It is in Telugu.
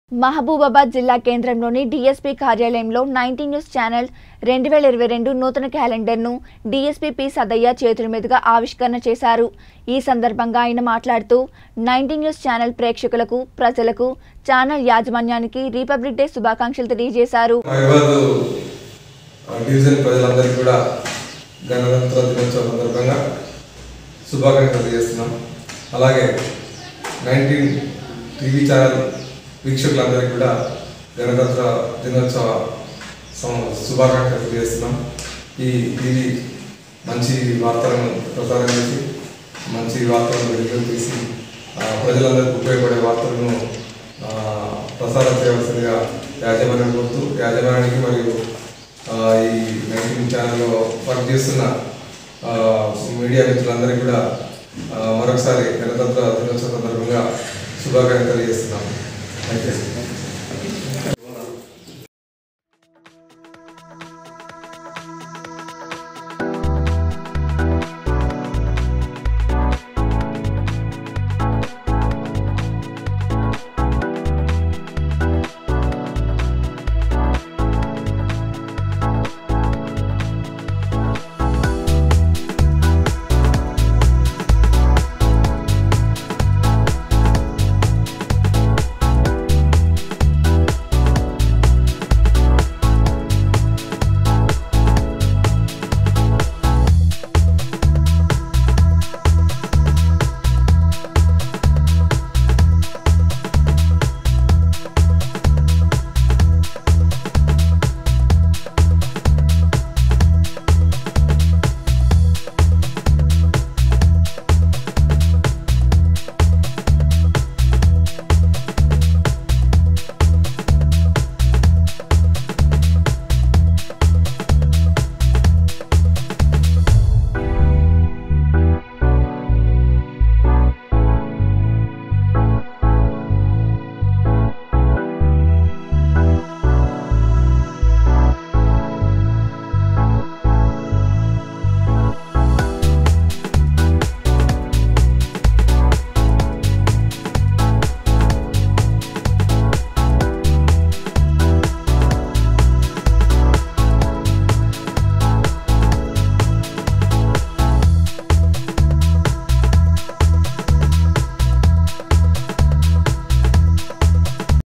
మహబూబాబాద్ జిల్లా కేంద్రంలోని డీఎస్పీ కార్యాలయంలో నైన్టీ న్యూస్ ఛానల్ రెండు వేల ఇరవై రెండు నూతన క్యాలెండర్ను డీఎస్పీ పి సదయ్య చేతుల మీదుగా ఆవిష్కరణ చేశారు ఈ సందర్భంగా ఆయన మాట్లాడుతూ నైన్టీ న్యూస్ ఛానల్ ప్రేక్షకులకు ప్రజలకు ఛానల్ యాజమాన్యానికి రిపబ్లిక్ డే శుభాకాంక్షలు తెలియజేశారు హైదరాబాద్ డివిజన్ ప్రజలందరికీ కూడా గణతంత్ర దినోత్సవం సందర్భంగా శుభాకాంక్షలు తెలియజేస్తున్నాం అలాగే నైన్టీన్ టీవీ ఛానల్ వీక్షకులందరికీ కూడా గణతంత్ర దినోత్సవ సం- శుభాకాంక్షలు తెలియజేస్తున్నాం ఈ ఇది మంచి వార్తలను ప్రసారం చేసి మంచి వార్తలను వెలుగులోకి తీసి ఆ, ప్రజలందరికీ ఉపయోగపడే వార్తలను ఆ, ప్రసారం చేయవలసిందిగా యాజమాన్యం కోరుతూ యాజమాన్యానికి మరియు ఆ, ఈ నైన్టీన్ ఛానల్లో వర్క్ చేస్తున్న ఆ, మీడియా మిత్రులందరికీ కూడా ఆ, మరొకసారి గణతంత్ర దినోత్సవం సందర్భంగా శుభాకాంక్షలు తెలియజేస్తున్నాం థ్యాంక్ యూ